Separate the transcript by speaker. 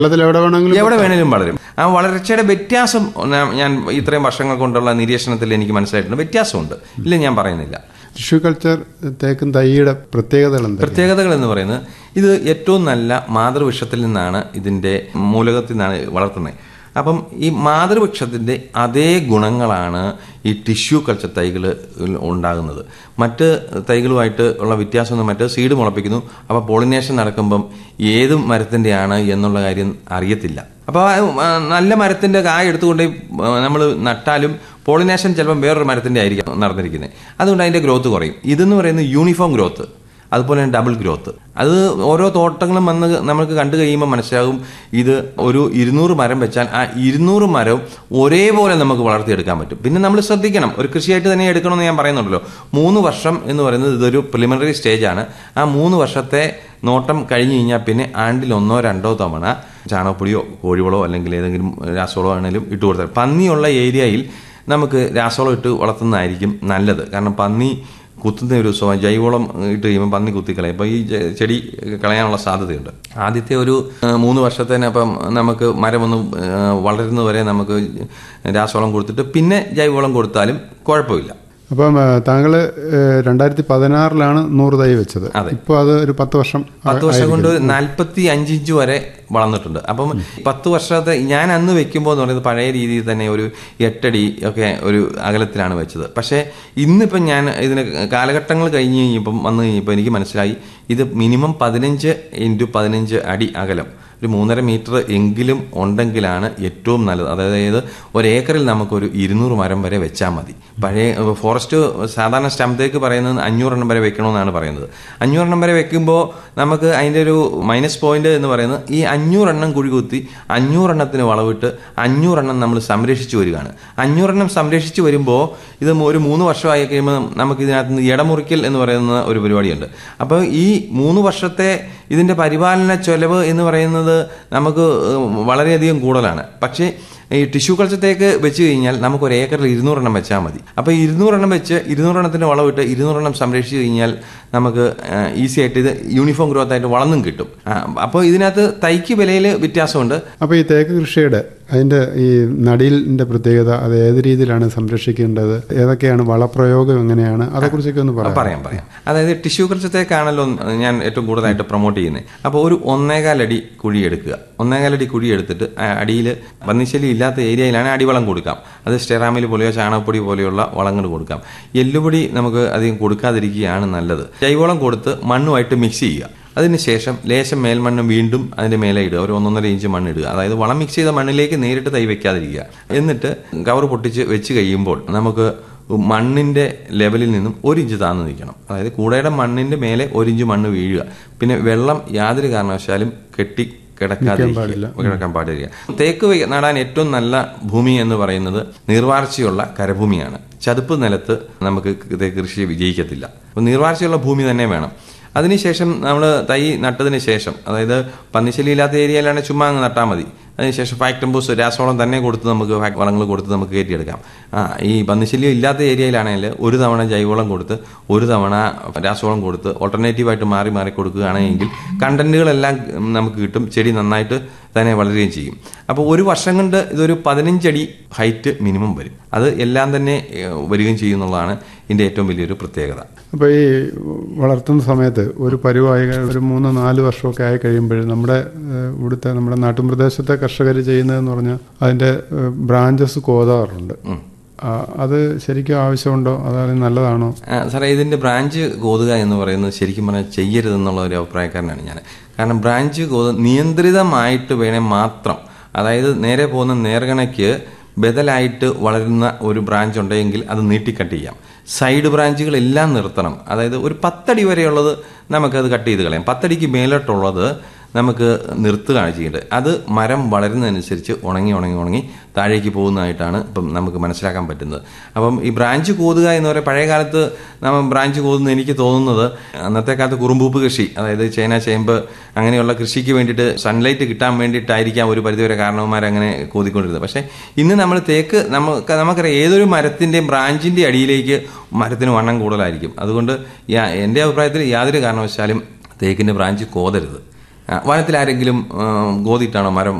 Speaker 1: കേരളത്തിൽ എവിടെ വേണമെങ്കിലും
Speaker 2: എവിടെ വേണേലും വളരും ആ വളർച്ചയുടെ വ്യത്യാസം ഞാൻ- ഞാൻ ഇത്രയും വർഷങ്ങൾ കൊണ്ടുള്ള നിരീക്ഷണത്തിൽ എനിക്ക് മനസ്സിലായിട്ടുണ്ട് വ്യത്യാസമുണ്ട് ഇല്ല ഞാൻ പറയുന്നില്ല
Speaker 1: ടിഷ്യൂ കൾച്ചർ തേക്കും തൈയുടെ പ്രത്യേകതകൾ എന്താ
Speaker 2: പ്രത്യേകതകൾ എന്ന് പറയുന്നത് ഇത് ഏറ്റവും നല്ല മാതൃവൃക്ഷത്തിൽ നിന്നാണ് ഇതിന്റെ മൂലകത്തിൽ നിന്നാണ് വളർത്തുന്നത് അപ്പം ഈ മാതൃവൃക്ഷത്തിന്റെ അതേ ഗുണങ്ങളാണ് ഈ ടിഷ്യൂ കൾച്ചർ തൈകൾ ഉണ്ടാകുന്നത് മറ്റ് തൈകളുമായിട്ട് ഉള്ള വ്യത്യാസം എന്ന് മറ്റ് സീഡ് മുളപ്പിക്കുന്നു അപ്പോൾ പോളിനേഷൻ നടക്കുമ്പം ഏത് മരത്തിൻ്റെയാണ് എന്നുള്ള കാര്യം അറിയത്തില്ല അപ്പോൾ ആ നല്ല മരത്തിന്റെ കായ എടുത്തുകൊണ്ട് നമ്മൾ നട്ടാലും പോളിനേഷൻ ചിലപ്പം വേറൊരു മരത്തിന്റെ ആയിരിക്കും നടന്നിരിക്കുന്നത് അതുകൊണ്ട് അതിന്റെ ഗ്രോത്ത് കുറയും ഇതെന്ന് പറയുന്നത് യൂണിഫോം ഗ്രോത്ത് അതുപോലെ തന്നെ ഡബിൾ ഗ്രോത്ത് അത് ഓരോ തോട്ടങ്ങളും വന്ന് നമുക്ക് കണ്ടു കഴിയുമ്പോൾ മനസ്സിലാകും ഇത് ഒരു ഇരുന്നൂറ് മരം വെച്ചാൽ ആ ഇരുന്നൂറ് മരവും ഒരേപോലെ നമുക്ക് വളർത്തിയെടുക്കാൻ പറ്റും പിന്നെ നമ്മൾ ശ്രദ്ധിക്കണം ഒരു കൃഷിയായിട്ട് തന്നെ എടുക്കണമെന്ന് ഞാൻ പറയുന്നുണ്ടല്ലോ മൂന്ന് വർഷം എന്ന് പറയുന്നത് ഇതൊരു പ്രിലിമിനറി സ്റ്റേജാണ് ആ മൂന്ന് വർഷത്തെ നോട്ടം കഴിഞ്ഞു കഴിഞ്ഞാൽ പിന്നെ ആണ്ടിൽ ഒന്നോ രണ്ടോ തവണ ചാണകപ്പൊടിയോ കോഴിവളോ അല്ലെങ്കിൽ ഏതെങ്കിലും രാസവളോ ആണെങ്കിലും ഇട്ട് കൊടുത്താൽ പന്നിയുള്ള ഏരിയയിൽ നമുക്ക് രാസവളം ഇട്ട് വളർത്തുന്നതായിരിക്കും നല്ലത് കാരണം പന്നി കുത്തുന്ന ഒരു സ്വഭാവം ജൈവവളം ഇട്ട് കഴിയുമ്പോൾ പന്നി കുത്തിക്കളയും അപ്പോൾ ഈ ജെ- ചെടി കളയാനുള്ള സാധ്യതയുണ്ട് ആദ്യത്തെ ഒരു ആ, മൂന്ന് വർഷത്തേന് അപ്പം നമുക്ക് മരമൊന്ന് ആ, വളരുന്നതുവരെ നമുക്ക് രാസവളം കൊടുത്തിട്ട് പിന്നെ ജൈവവളം കൊടുത്താലും കുഴപ്പമില്ല
Speaker 1: അപ്പം ആ, താങ്കള് രണ്ടായിരത്തി പതിനാറിലാണ് നൂറ് തൈ വെച്ചത്
Speaker 2: അതെ.
Speaker 1: ഇപ്പോൾ അത് ഒരു പത്ത് വർഷം
Speaker 2: പത്ത് വർഷം കൊണ്ട് നാൽപ്പത്തി അഞ്ച് ഇഞ്ച് വരെ വളർന്നിട്ടുണ്ട് അപ്പം പത്ത് വർഷത്തെ ഞാൻ അന്ന് വെക്കുമ്പോൾ എന്ന് പറയുന്നത് പഴയ രീതിയിൽ തന്നെ ഒരു എട്ടടി ഒക്കെ ഒരു അകലത്തിലാണ് വെച്ചത് പക്ഷേ ഇന്നിപ്പം ഞാൻ ഇതിന് കാലഘട്ടങ്ങൾ കഴിഞ്ഞ് കഴിഞ്ഞപ്പം വന്നു കഴിഞ്ഞപ്പോൾ എനിക്ക് മനസ്സിലായി ഇത് മിനിമം പതിനഞ്ച് ഇൻറ്റു പതിനഞ്ച് അടി അകലം ഒരു മൂന്നര മീറ്റർ എങ്കിലും ഉണ്ടെങ്കിലാണ് ഏറ്റവും നല്ലത് അതായത് ഒരു ഏക്കറിൽ നമുക്കൊരു ഇരുന്നൂറ് മരം വരെ വെച്ചാൽ മതി പഴയ ഫോറസ്റ്റ് സാധാരണ സ്റ്റംപത്തേക്ക് പറയുന്നത് അഞ്ഞൂറെണ്ണം വരെ വെക്കണമെന്നാണ് പറയുന്നത് അഞ്ഞൂറെണ്ണം വരെ വെക്കുമ്പോൾ നമുക്ക് അതിൻ്റെ ഒരു മൈനസ് പോയിന്റ് എന്ന് പറയുന്നത് ഈ അഞ്ഞൂറെണ്ണം കുഴി കുത്തി അഞ്ഞൂറെണ്ണത്തിന് വളവിട്ട് അഞ്ഞൂറെണ്ണം നമ്മൾ സംരക്ഷിച്ചു വരികയാണ് അഞ്ഞൂറെണ്ണം സംരക്ഷിച്ചു വരുമ്പോൾ ഇത് ഒരു മൂന്ന് വർഷമായി കഴിയുമ്പോൾ നമുക്ക് ഇതിനകത്ത് നിന്ന് ഇടമുറിക്കൽ എന്ന് പറയുന്ന ഒരു പരിപാടിയുണ്ട് അപ്പോൾ ഈ മൂന്ന് വർഷത്തെ ഇതിന്റെ പരിപാലന ചെലവ് എന്ന് പറയുന്നത് നമുക്ക് ഏഹ്, വളരെയധികം കൂടുതലാണ് പക്ഷേ ഈ ടിഷ്യൂ കൾച്ചത്തേക്ക് വെച്ച് കഴിഞ്ഞാൽ നമുക്ക് ഒരു ഏക്കറിൽ ഇരുന്നൂറെണ്ണം വെച്ചാൽ മതി അപ്പോൾ ഇരുന്നൂറെണ്ണം വെച്ച് ഇരുന്നൂറെണ്ണത്തിന് വളവിട്ട് ഇരുന്നൂറെണ്ണം സംരക്ഷിച്ച് കഴിഞ്ഞാൽ നമുക്ക് ഈസി ആയിട്ട് ഇത് യൂണിഫോം ഗ്രോത്ത് ആയിട്ട് വളർന്നും കിട്ടും ആ, അപ്പോൾ ഇതിനകത്ത് തൈക്ക് വിലയിൽ വ്യത്യാസമുണ്ട്
Speaker 1: അപ്പോൾ ഈ തേക്ക് കൃഷിയുടെ അതിന്റെ ഈ നടീലിന്റെ പ്രത്യേകത അത് ഏത് രീതിയിലാണ് സംരക്ഷിക്കേണ്ടത് ഏതൊക്കെയാണ് വളപ്രയോഗം എങ്ങനെയാണ് അതേക്കുറിച്ചൊക്കെ ഒന്ന് പറയാം
Speaker 2: പറയാം പറയാം അതായത് ടിഷ്യൂ കൾച്ചത്തേക്കാണല്ലോ ഞാൻ ഏറ്റവും കൂടുതലായിട്ട് പ്രൊമോട്ട് ചെയ്യുന്നത് അപ്പോൾ ഒരു ഒന്നേകാലടി കുഴി എടുക്കുക ഒന്നേകാലടി കുഴി എടുത്തിട്ട് അടിയിൽ പന്നിശല്യം ഇല്ലാത്ത ഏരിയയിലാണ് അടിവളം കൊടുക്കാം അത് സ്റ്റെറാമിൽ പോലെയോ ചാണകപ്പൊടി പോലെയുള്ള വളങ്ങൾ കൊടുക്കാം എല്ലുപൊടി നമുക്ക് അധികം കൊടുക്കാതിരിക്കുകയാണ് നല്ലത് ജൈവവളം കൊടുത്ത് മണ്ണുമായിട്ട് മിക്സ് ചെയ്യുക അതിനുശേഷം ലേശം മേൽമണ്ണ് വീണ്ടും അതിന്റെ മേലെ ഇടുക ഒരു ഒന്നൊന്നര ഇഞ്ച് മണ്ണ് ഇടുക അതായത് വളം മിക്സ് ചെയ്ത മണ്ണിലേക്ക് നേരിട്ട് തൈ വെക്കാതിരിക്കുക എന്നിട്ട് കവർ പൊട്ടിച്ച് വെച്ച് കഴിയുമ്പോൾ നമുക്ക് മണ്ണിന്റെ ലെവലിൽ നിന്നും ഒരു ഇഞ്ച് താഴ്ന്നു നിൽക്കണം അതായത് കൂടയുടെ മണ്ണിന്റെ മേലെ ഒരു ഇഞ്ച് മണ്ണ് വീഴുക പിന്നെ വെള്ളം യാതൊരു കാരണവശാലും കെട്ടി കിടക്കാതിരിക്കുക കിടക്കാൻ പാടില്ല തേക്ക് വെ- നടാൻ ഏറ്റവും നല്ല ഭൂമി എന്ന് പറയുന്നത് നീർവാർച്ചയുള്ള കരഭൂമിയാണ് ചതുപ്പ് നിലത്ത് നമുക്ക് തേക്ക് കൃഷി വിജയിക്കത്തില്ല അപ്പോൾ നീർവാർച്ചയുള്ള ഭൂമി തന്നെ വേണം അതിനുശേഷം നമ്മൾ തൈ നട്ടതിന് ശേഷം അതായത് പന്നിശല്യം ഇല്ലാത്ത ഏരിയയിലാണെങ്കിൽ ചുമ്മാ അങ്ങ് നട്ടാൽ മതി അതിനുശേഷം ഫാക്ടംബൂസ് രാസവളം തന്നെ കൊടുത്ത് നമുക്ക് ഫാക്ട് വളങ്ങൾ കൊടുത്ത് നമുക്ക് കയറ്റിയെടുക്കാം ആ ഈ പന്നിശല്യം ഇല്ലാത്ത ഏരിയയിലാണെങ്കിൽ ഒരു തവണ ജൈവവളം കൊടുത്ത് ഒരു തവണ രാസവളം കൊടുത്ത് ഓൾട്ടർനേറ്റീവായിട്ട് മാറി മാറി കൊടുക്കുകയാണെങ്കിൽ കണ്ടന്റുകളെല്ലാം നമുക്ക് കിട്ടും ചെടി നന്നായിട്ട് തന്നെ വളരുകയും ചെയ്യും അപ്പോൾ ഒരു വർഷം കൊണ്ട് ഇതൊരു പതിനഞ്ചടി ഹൈറ്റ് മിനിമം വരും അത് എല്ലാം തന്നെ ഏഹ്, വരികയും ചെയ്യുന്നുള്ളതാണ് ഇതിൻ്റെ ഏറ്റവും വലിയൊരു പ്രത്യേകത
Speaker 1: അപ്പോൾ ഈ വളർത്തുന്ന സമയത്ത് ഒരു പരുവായി ഒരു മൂന്ന് നാല് വർഷമൊക്കെ ആയി കഴിയുമ്പോൾ നമ്മുടെ ഏഹ്, ഇവിടുത്തെ നമ്മുടെ നാട്ടുപ്രദേശത്തെ കർഷകർ ചെയ്യുന്നതെന്ന് പറഞ്ഞാൽ അതിന്റെ ബ്രാഞ്ചസ് കോതാറുണ്ട് ആ, അത് ശരിക്കും ആവശ്യമുണ്ടോ അതായത് നല്ലതാണോ
Speaker 2: ആ, സാറേ ഇതിന്റെ ബ്രാഞ്ച് കോതുക എന്ന് പറയുന്നത് ശരിക്കും പറഞ്ഞാൽ ചെയ്യരുതെന്നുള്ള ഒരു അഭിപ്രായക്കാരനാണ് ഞാൻ കാരണം ബ്രാഞ്ച് കോത് നിയന്ത്രിതമായിട്ട് വേണേ മാത്രം അതായത് നേരെ പോകുന്ന നേർഗണയ്ക്ക് ബദലായിട്ട് വളരുന്ന ഒരു ബ്രാഞ്ച് ഉണ്ടെങ്കിൽ അത് നീട്ടിക്കട്ട് ചെയ്യാം സൈഡ് ബ്രാഞ്ചുകളെല്ലാം നിർത്തണം അതായത് ഒരു പത്തടി വരെയുള്ളത് നമുക്കത് കട്ട് ചെയ്ത് കളയാം പത്തടിക്ക് മേലോട്ടുള്ളത് നമുക്ക് നിർത്തുകയാണ് ചെയ്യേണ്ടത് അത് മരം വളരുന്നതനുസരിച്ച് ഉണങ്ങി ഉണങ്ങി ഉണങ്ങി താഴേക്ക് പോകുന്നതായിട്ടാണ് ഇപ്പം നമുക്ക് മനസ്സിലാക്കാൻ പറ്റുന്നത് അപ്പം ഈ ബ്രാഞ്ച് കോതുക എന്ന് പറയുക പഴയ കാലത്ത് നമ്മൾ ബ്രാഞ്ച് കോതുന്ന എനിക്ക് തോന്നുന്നത് അന്നത്തെ കാലത്ത് കുറുമ്പൂപ്പ് കൃഷി അതായത് ചേന ചേമ്പ് അങ്ങനെയുള്ള കൃഷിക്ക് വേണ്ടിയിട്ട് സൺലൈറ്റ് കിട്ടാൻ വേണ്ടിയിട്ടായിരിക്കാം ഒരു പരിധിവരെ കാരണവന്മാർ അങ്ങനെ കോതിക്കൊണ്ടിരുന്നത് പക്ഷേ ഇന്ന് നമ്മൾ തേക്ക് നമുക്ക് നമുക്കറിയാം ഏതൊരു മരത്തിൻ്റെയും ബ്രാഞ്ചിൻ്റെ അടിയിലേക്ക് മരത്തിന് വണ്ണം കൂടുതലായിരിക്കും അതുകൊണ്ട് യാ- എൻ്റെ അഭിപ്രായത്തിൽ യാതൊരു കാരണവശാലും തേക്കിൻ്റെ ബ്രാഞ്ച് കോതരുത് ആ, വനത്തിൽ ആരെങ്കിലും ആ, ഗോതിയിട്ടാണോ മരം